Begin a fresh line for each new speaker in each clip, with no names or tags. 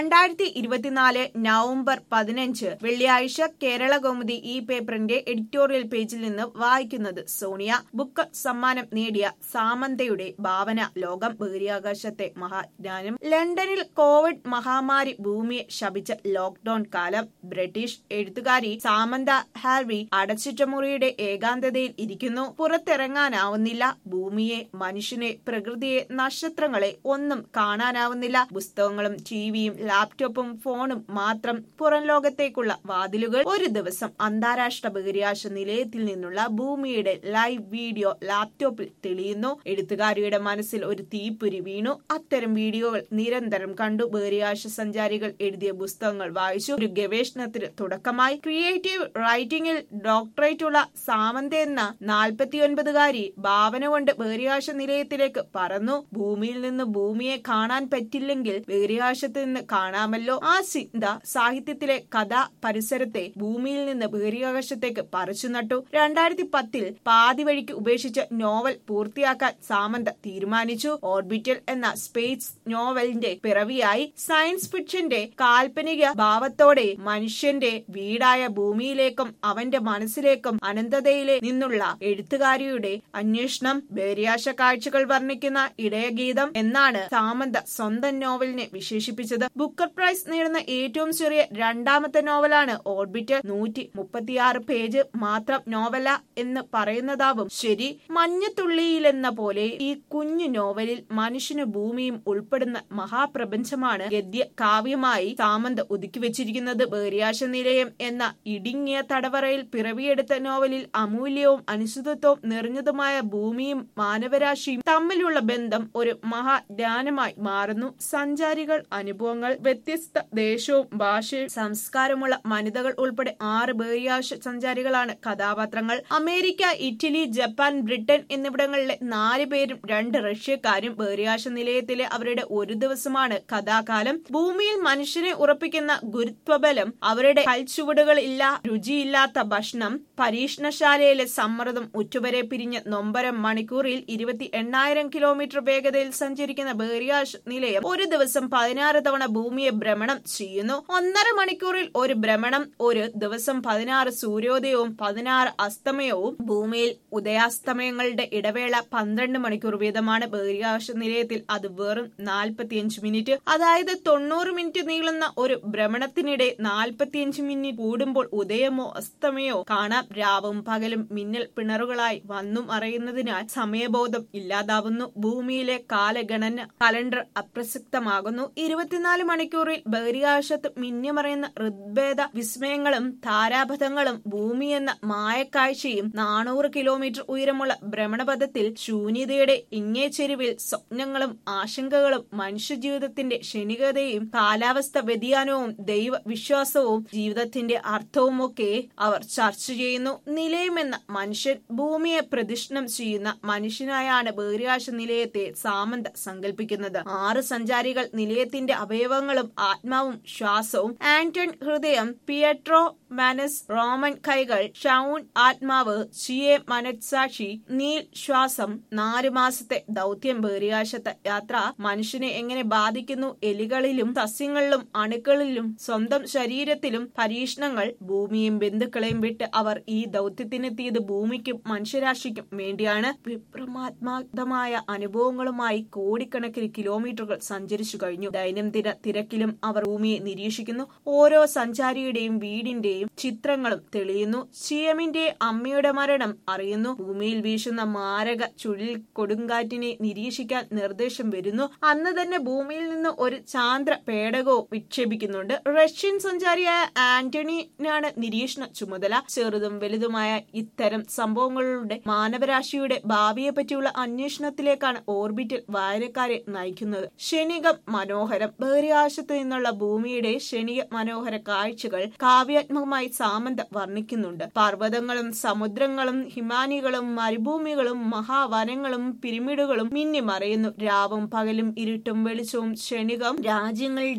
രണ്ടായിരത്തി ഇരുപത്തിനാല് നവംബർ പതിനഞ്ച് വെള്ളിയാഴ്ച കേരള കൗമുദി ഈ പേപ്പറിന്റെ എഡിറ്റോറിയൽ പേജിൽ നിന്ന് വായിക്കുന്നത് സോണിയ ബുക്ക് സമ്മാനം നേടിയ സാമന്തയുടെ ഭാവന ലോകം ബഹിരാകാശത്തെ മഹാജ്ഞാനം ലണ്ടനിൽ കോവിഡ് മഹാമാരി ഭൂമിയെ ശപിച്ച ലോക്ഡൌൺ കാലം ബ്രിട്ടീഷ് എഴുത്തുകാരി സാമന്ത ഹാർവി അടച്ചിട്ട മുറിയുടെ ഏകാന്തതയിൽ ഇരിക്കുന്നു പുറത്തിറങ്ങാനാവുന്നില്ല ഭൂമിയെ മനുഷ്യനെ പ്രകൃതിയെ നക്ഷത്രങ്ങളെ ഒന്നും കാണാനാവുന്നില്ല പുസ്തകങ്ങളും ടിവിയും ലാപ്ടോപ്പും ഫോണും മാത്രം പുറം ലോകത്തേക്കുള്ള വാതിലുകൾ ഒരു ദിവസം അന്താരാഷ്ട്ര ബഹിരാകാശ നിലയത്തിൽ നിന്നുള്ള ഭൂമിയുടെ ലൈവ് വീഡിയോ ലാപ്ടോപ്പിൽ തെളിയുന്നു എഴുത്തുകാരിയുടെ മനസ്സിൽ ഒരു തീപ്പൊരി വീണു അത്തരം വീഡിയോകൾ നിരന്തരം കണ്ടു ബഹിരാകാശ സഞ്ചാരികൾ എഴുതിയ പുസ്തകങ്ങൾ വായിച്ചു ഒരു ഗവേഷണത്തിന് തുടക്കമായി ക്രിയേറ്റീവ് റൈറ്റിംഗിൽ ഡോക്ടറേറ്റ് ഉള്ള സാമന്ത എന്ന നാൽപ്പത്തിയൊൻപതുകാരി ഭാവന കൊണ്ട് ബഹിരാകാശ നിലയത്തിലേക്ക് പറന്നു ഭൂമിയിൽ നിന്ന് ഭൂമിയെ കാണാൻ പറ്റില്ലെങ്കിൽ ബഹിരാകാശത്ത് നിന്ന് കാണാമല്ലോ ആ ചിന്ത സാഹിത്യത്തിലെ കഥ പരിസരത്തെ ഭൂമിയിൽ നിന്ന് ബഹിരാകാശത്തേക്ക് പറിച്ചു നട്ടു രണ്ടായിരത്തി പത്തിൽ പാതി വഴിക്ക് ഉപേക്ഷിച്ച നോവൽ പൂർത്തിയാക്കാൻ സാമന്ത തീരുമാനിച്ചു ഓർബിറ്റൽ എന്ന സ്പേസ് നോവലിന്റെ പിറവിയായി സയൻസ് ഫിക്ഷന്റെ കാൽപ്പനിക ഭാവത്തോടെ മനുഷ്യന്റെ വീടായ ഭൂമിയിലേക്കും അവന്റെ മനസ്സിലേക്കും അനന്തതയിലെ നിന്നുള്ള എഴുത്തുകാരിയുടെ അന്വേഷണം ബഹിരാകാശ കാഴ്ചകൾ വർണ്ണിക്കുന്ന ഇടയഗീതം എന്നാണ് സാമന്ത സ്വന്തം നോവലിനെ വിശേഷിപ്പിച്ചത് ബുക്കർ പ്രൈസ് നേടുന്ന ഏറ്റവും ചെറിയ രണ്ടാമത്തെ നോവലാണ് ഓർബിറ്റ് നൂറ്റി മുപ്പത്തിയാറ് പേജ് മാത്രം നോവല എന്ന് പറയുന്നതാവും ശരി മഞ്ഞത്തുള്ളിയിലെന്ന പോലെ ഈ കുഞ്ഞു നോവലിൽ മനുഷ്യന് ഭൂമിയും ഉൾപ്പെടുന്ന മഹാപ്രപഞ്ചമാണ് ഗദ്യ കാവ്യമായി സാമന്ത് ഒതുക്കിവെച്ചിരിക്കുന്നത് ബഹിരാശ നിലയം എന്ന ഇടുങ്ങിയ തടവറയിൽ പിറവിയെടുത്ത നോവലിൽ അമൂല്യവും അനിശ്ചിതത്വവും നിറഞ്ഞതുമായ ഭൂമിയും മാനവരാശിയും തമ്മിലുള്ള ബന്ധം ഒരു മഹാജ്ഞാനമായി മാറുന്നു സഞ്ചാരികൾ അനുഭവങ്ങൾ വ്യത്യസ്ത ദേശവും ഭാഷയും സംസ്കാരമുള്ള വനിതകൾ ഉൾപ്പെടെ ആറ് ബഹിരാകാശ സഞ്ചാരികളാണ് കഥാപാത്രങ്ങൾ അമേരിക്ക ഇറ്റലി ജപ്പാൻ ബ്രിട്ടൻ എന്നിവിടങ്ങളിലെ നാല് പേരും രണ്ട് റഷ്യക്കാരും ബഹിരാകാശ നിലയത്തിലെ അവരുടെ ഒരു ദിവസമാണ് കഥാകാലം ഭൂമിയിൽ മനുഷ്യനെ ഉറപ്പിക്കുന്ന ഗുരുത്വബലം അവരുടെ കൽച്ചുവടുകൾ ഇല്ല രുചിയില്ലാത്ത ഭക്ഷണം പരീക്ഷണശാലയിലെ സമ്മർദ്ദം ഉറ്റുവരെ പിരിഞ്ഞ നൊമ്പരം മണിക്കൂറിൽ ഇരുപത്തി എണ്ണായിരം കിലോമീറ്റർ വേഗതയിൽ സഞ്ചരിക്കുന്ന ബഹിരാകാശ നിലയം ഒരു ദിവസം പതിനാറ് തവണ ഭൂമിയെ ഭ്രമണം ചെയ്യുന്നു ഒന്നര മണിക്കൂറിൽ ഒരു ഭ്രമണം ഒരു ദിവസം പതിനാറ് സൂര്യോദയവും പതിനാറ് അസ്തമയവും ഭൂമിയിൽ ഉദയാസ്തമയങ്ങളുടെ ഇടവേള പന്ത്രണ്ട് മണിക്കൂർ വീതമാണ് ബഹിരാകാശ നിലയത്തിൽ അത് വെറും നാൽപ്പത്തിയഞ്ച് മിനിറ്റ് അതായത് തൊണ്ണൂറ് മിനിറ്റ് നീളുന്ന ഒരു ഭ്രമണത്തിനിടെ നാൽപ്പത്തിയഞ്ച് മിനിറ്റ് കൂടുമ്പോൾ ഉദയമോ അസ്തമയോ കാണാം രാവും പകലും മിന്നൽ പിണറുകളായി വന്നും അറിയുന്നതിനാൽ സമയബോധം ഇല്ലാതാവുന്നു ഭൂമിയിലെ കാലഗണന കലണ്ടർ അപ്രസക്തമാകുന്നു ഇരുപത്തിനാല് മണിക്കൂറിൽ ബഹിരാകാശത്ത് മിന്നിമറയുന്ന ഋഗ്വേദ വിസ്മയങ്ങളും താരാപഥങ്ങളും ഭൂമി എന്ന മായക്കാഴ്ചയും നാനൂറ് കിലോമീറ്റർ ഉയരമുള്ള ഭ്രമണപഥത്തിൽ ശൂന്യതയുടെ ഇങ്ങേ ചെരുവിൽ സ്വപ്നങ്ങളും ആശങ്കകളും മനുഷ്യജീവിതത്തിന്റെ ക്ഷണികതയും കാലാവസ്ഥ വ്യതിയാനവും ദൈവ വിശ്വാസവും ജീവിതത്തിന്റെ അർത്ഥവുമൊക്കെ അവർ ചർച്ച ചെയ്യുന്നു നിലയമെന്ന മനുഷ്യൻ ഭൂമിയെ പ്രദക്ഷിണം ചെയ്യുന്ന മനുഷ്യനായാണ് ബഹിരാകാശ നിലയത്തെ സാമന്ത സങ്കല്പിക്കുന്നത് ആറ് സഞ്ചാരികൾ നിലയത്തിന്റെ അവയവങ്ങളും ആത്മാവും ശ്വാസവും ആന്റൺ ഹൃദയം പിയട്രോ മനസ് റോമൻ കൈകൾ ഷൗൺ ആത്മാവ് ചിയെ മനസാക്ഷി നീൽ ശ്വാസം നാലു മാസത്തെ ദൗത്യം ബഹിരാകാശത്തെ യാത്ര മനുഷ്യനെ എങ്ങനെ ബാധിക്കുന്നു എലികളിലും സസ്യങ്ങളിലും അണുക്കളിലും സ്വന്തം ശരീരത്തിലും പരീക്ഷണങ്ങൾ ഭൂമിയും ബന്ധുക്കളെയും വിട്ട് അവർ ഈ ദൗത്യത്തിനെത്തിയത് ഭൂമിക്കും മനുഷ്യരാശിക്കും വേണ്ടിയാണ് വിപ്രമാത്മാകമായ അനുഭവങ്ങളുമായി കോടിക്കണക്കിന് കിലോമീറ്ററുകൾ സഞ്ചരിച്ചു കഴിഞ്ഞു ദൈനംദിന തിരക്കിലും അവർ ഭൂമിയെ നിരീക്ഷിക്കുന്നു ഓരോ സഞ്ചാരിയുടെയും വീടിന്റെയും ചിത്രങ്ങളും തെളിയുന്നു സിയമിന്റെ അമ്മയുടെ മരണം അറിയുന്നു ഭൂമിയിൽ വീശുന്ന മാരക ചുഴൽ കൊടുങ്കാറ്റിനെ നിരീക്ഷിക്കാൻ നിർദ്ദേശം വരുന്നു അന്ന് തന്നെ ഭൂമിയിൽ നിന്ന് ഒരു ചാന്ദ്ര പേടകവും വിക്ഷേപിക്കുന്നുണ്ട് റഷ്യൻ സഞ്ചാരിയായ ആന്റണിനാണ് നിരീക്ഷണ ചുമതല ചെറുതും വലുതുമായ ഇത്തരം സംഭവങ്ങളുടെ മാനവരാശിയുടെ ഭാവിയെ പറ്റിയുള്ള അന്വേഷണത്തിലേക്കാണ് ഓർബിറ്റൽ വായനക്കാരെ നയിക്കുന്നത് ക്ഷണികം മനോഹരം ബഹിരാകാശത്ത് നിന്നുള്ള ഭൂമിയുടെ ക്ഷണിക മനോഹര കാഴ്ചകൾ കാവ്യാത്മകമായി സാമന്ത വർണ്ണിക്കുന്നുണ്ട് പർവ്വതങ്ങളും സമുദ്രങ്ങളും ഹിമാനികളും മരുഭൂമികളും മഹാവനങ്ങളും പിരമിഡുകളും മിന്നിമറയുന്നു രാവും പകലും ഇരുട്ടും വെളിച്ചവും ക്ഷണികം രാജ്യങ്ങളുടെയും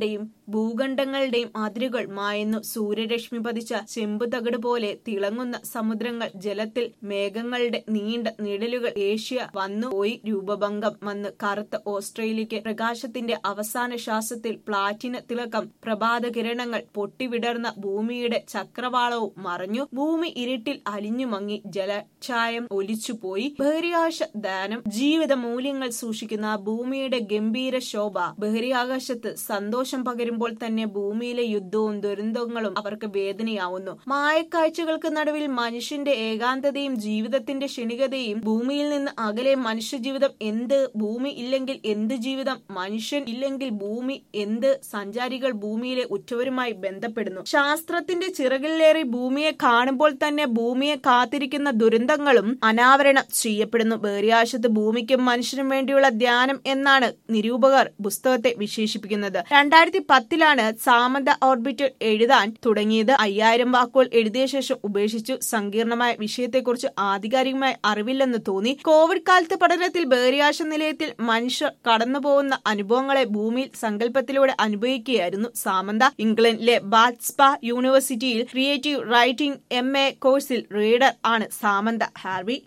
ഭൂഖണ്ഡങ്ങളുടെയും അതിരുകൾ മായുന്നു സൂര്യരശ്മി പതിച്ച ചെമ്പ് തകിട് പോലെ തിളങ്ങുന്ന സമുദ്രങ്ങൾ ജലത്തിൽ മേഘങ്ങളുടെ നീണ്ട നിഴലുകൾ ഏഷ്യ വന്നു പോയി രൂപഭംഗം വന്ന് കറുത്ത ഓസ്ട്രേലിയക്ക് പ്രകാശത്തിന്റെ അവസാന ശ്വാസത്തിൽ പ്ലാറ്റിന തിളക്കം പ്രഭാത കിരണങ്ങൾ പൊട്ടിവിടർന്ന ഭൂമിയുടെ ചക്രവാളവും മറഞ്ഞു ഭൂമി ഇരുട്ടിൽ അലിഞ്ഞു മങ്ങി ജലഛായം ഒലിച്ചുപോയി ബഹിരാകാശ ദാനം ജീവിത മൂല്യങ്ങൾ സൂക്ഷിക്കുന്ന ഭൂമിയുടെ ഗംഭീര ശോഭ ബഹിരാകാശത്ത് സന്തോഷം പകരുമ്പോൾ തന്നെ ഭൂമിയിലെ യുദ്ധവും ദുരന്തങ്ങളും അവർക്ക് വേദനയാവുന്നു മായക്കാഴ്ചകൾക്ക് നടുവിൽ മനുഷ്യന്റെ ഏകാന്തതയും ജീവിതത്തിന്റെ ക്ഷണികതയും ഭൂമിയിൽ നിന്ന് അകലെ മനുഷ്യജീവിതം എന്ത് ഭൂമി ഇല്ലെങ്കിൽ എന്ത് ജീവിതം മനുഷ്യൻ ഇല്ലെങ്കിൽ ഭൂമി എന്ത് സഞ്ചാരികൾ ഭൂമിയിലെ ഉറ്റവരുമായി ബന്ധപ്പെടുന്നു ശാസ്ത്രത്തിന്റെ ചിറകിലേറി ഭൂമിയെ കാണുമ്പോൾ തന്നെ ഭൂമിയെ കാത്തിരിക്കുന്ന ദുരന്തങ്ങളും അനാവരണം ചെയ്യപ്പെടുന്നു ബഹിരാകാശത്ത് ഭൂമിക്കും മനുഷ്യനും വേണ്ടിയുള്ള ധ്യാനം എന്നാണ് നിരൂപകർ പുസ്തകത്തെ വിശേഷിപ്പിക്കുന്നത് രണ്ടായിരത്തി പത്തിലാണ് സാമന്ത ഓർബിറ്റർ എഴുതാൻ തുടങ്ങിയത് അയ്യായിരം വാക്കുകൾ എഴുതിയ ശേഷം ഉപേക്ഷിച്ചു സങ്കീർണമായ വിഷയത്തെക്കുറിച്ച് ആധികാരികമായി അറിവില്ലെന്ന് തോന്നി കോവിഡ് കാലത്ത് പഠനത്തിൽ ബഹിരാകാശ നിലയത്തിൽ മനുഷ്യർ കടന്നുപോകുന്ന അനുഭവങ്ങളെ ഭൂമിയിൽ സങ്കല്പത്തിലൂടെ അനുഭവിക്കുകയായിരുന്നു സാമന്ത ഇംഗ്ലണ്ടിലെ ബാറ്റ്സ്പ യൂണിവേഴ്സിറ്റിയിൽ ക്രിയേറ്റീവ് റൈറ്റിംഗ് എം എ കോഴ്സിൽ റീഡർ ആണ് സാമന്ത ഹാർവി